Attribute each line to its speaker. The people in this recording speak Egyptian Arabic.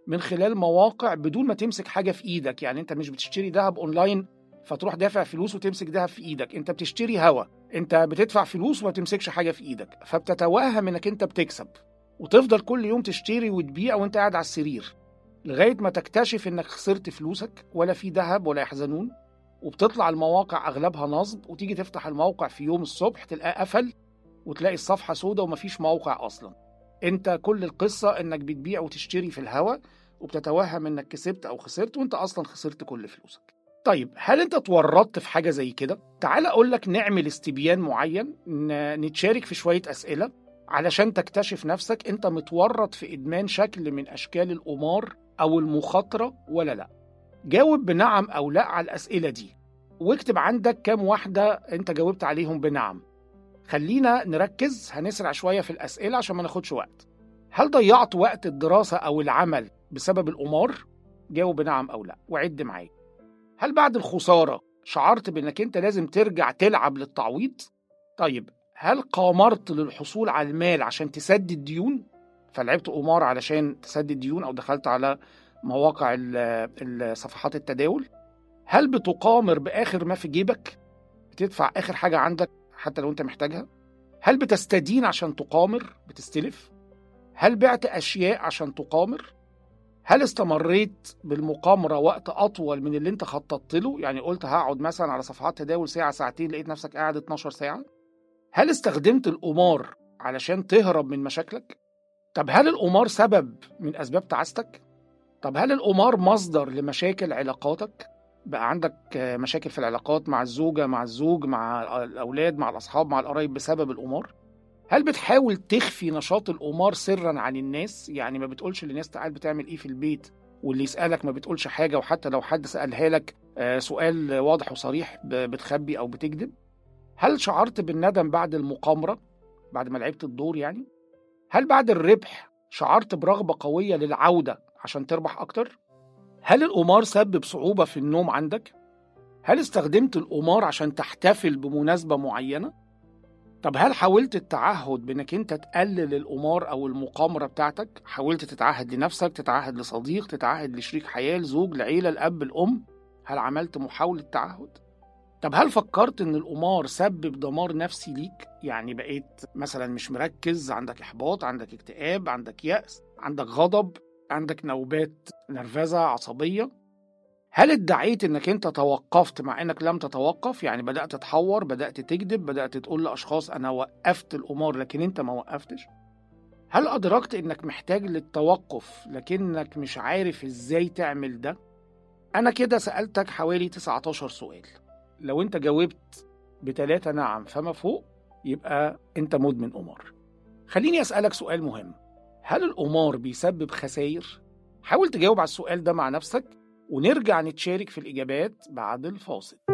Speaker 1: من خلال مواقع بدون ما تمسك حاجه في ايدك يعني انت مش بتشتري ذهب اونلاين فتروح دافع فلوس وتمسك ذهب في ايدك انت بتشتري هوا انت بتدفع فلوس وما تمسكش حاجه في ايدك فبتتوهم انك انت بتكسب وتفضل كل يوم تشتري وتبيع وانت قاعد على السرير لغايه ما تكتشف انك خسرت فلوسك ولا في ذهب ولا يحزنون وبتطلع المواقع اغلبها نصب وتيجي تفتح الموقع في يوم الصبح تلاقيه قفل وتلاقي الصفحه سودة ومفيش موقع اصلا انت كل القصه انك بتبيع وتشتري في الهوا وبتتوهم انك كسبت او خسرت وانت اصلا خسرت كل فلوسك طيب هل انت اتورطت في حاجه زي كده تعال اقول لك نعمل استبيان معين نتشارك في شويه اسئله علشان تكتشف نفسك انت متورط في ادمان شكل من اشكال القمار او المخاطره ولا لا جاوب بنعم او لا على الاسئله دي واكتب عندك كام واحده انت جاوبت عليهم بنعم خلينا نركز هنسرع شويه في الاسئله عشان ما ناخدش وقت هل ضيعت وقت الدراسه او العمل بسبب القمار جاوب بنعم او لا وعد معايا هل بعد الخساره شعرت بانك انت لازم ترجع تلعب للتعويض طيب هل قامرت للحصول على المال عشان تسدد ديون فلعبت قمار علشان تسدد ديون او دخلت على مواقع صفحات التداول هل بتقامر باخر ما في جيبك بتدفع اخر حاجه عندك حتى لو انت محتاجها هل بتستدين عشان تقامر بتستلف هل بعت اشياء عشان تقامر هل استمريت بالمقامرة وقت أطول من اللي أنت خططت له؟ يعني قلت هقعد مثلا على صفحات تداول ساعة ساعتين لقيت نفسك قاعد 12 ساعة؟ هل استخدمت القمار علشان تهرب من مشاكلك؟ طب هل القمار سبب من أسباب تعاستك؟ طب هل القمار مصدر لمشاكل علاقاتك؟ بقى عندك مشاكل في العلاقات مع الزوجة مع الزوج مع الأولاد مع الأصحاب مع القرايب بسبب القمار؟ هل بتحاول تخفي نشاط القمار سرا عن الناس؟ يعني ما بتقولش للناس تعال بتعمل ايه في البيت واللي يسألك ما بتقولش حاجة وحتى لو حد سألها لك سؤال واضح وصريح بتخبي أو بتكذب؟ هل شعرت بالندم بعد المقامرة؟ بعد ما لعبت الدور يعني؟ هل بعد الربح شعرت برغبة قوية للعودة عشان تربح أكتر؟ هل القمار سبب صعوبة في النوم عندك؟ هل استخدمت القمار عشان تحتفل بمناسبة معينة؟ طب هل حاولت التعهد بانك انت تقلل القمار او المقامرة بتاعتك؟ حاولت تتعهد لنفسك، تتعهد لصديق، تتعهد لشريك حياة، لزوج، لعيلة، الأب، الأم؟ هل عملت محاولة تعهد؟ طب هل فكرت ان القمار سبب دمار نفسي ليك؟ يعني بقيت مثلا مش مركز، عندك إحباط، عندك اكتئاب، عندك يأس، عندك غضب، عندك نوبات نرفزة عصبية؟ هل ادعيت انك انت توقفت مع انك لم تتوقف يعني بدأت تتحور بدأت تكذب بدأت تقول لأشخاص انا وقفت القمار لكن انت ما وقفتش هل أدركت انك محتاج للتوقف لكنك مش عارف ازاي تعمل ده انا كده سألتك حوالي 19 سؤال لو انت جاوبت بتلاتة نعم فما فوق يبقى انت مدمن قمار خليني أسألك سؤال مهم هل القمار بيسبب خسائر؟ حاول تجاوب على السؤال ده مع نفسك ونرجع نتشارك في الإجابات بعد الفاصل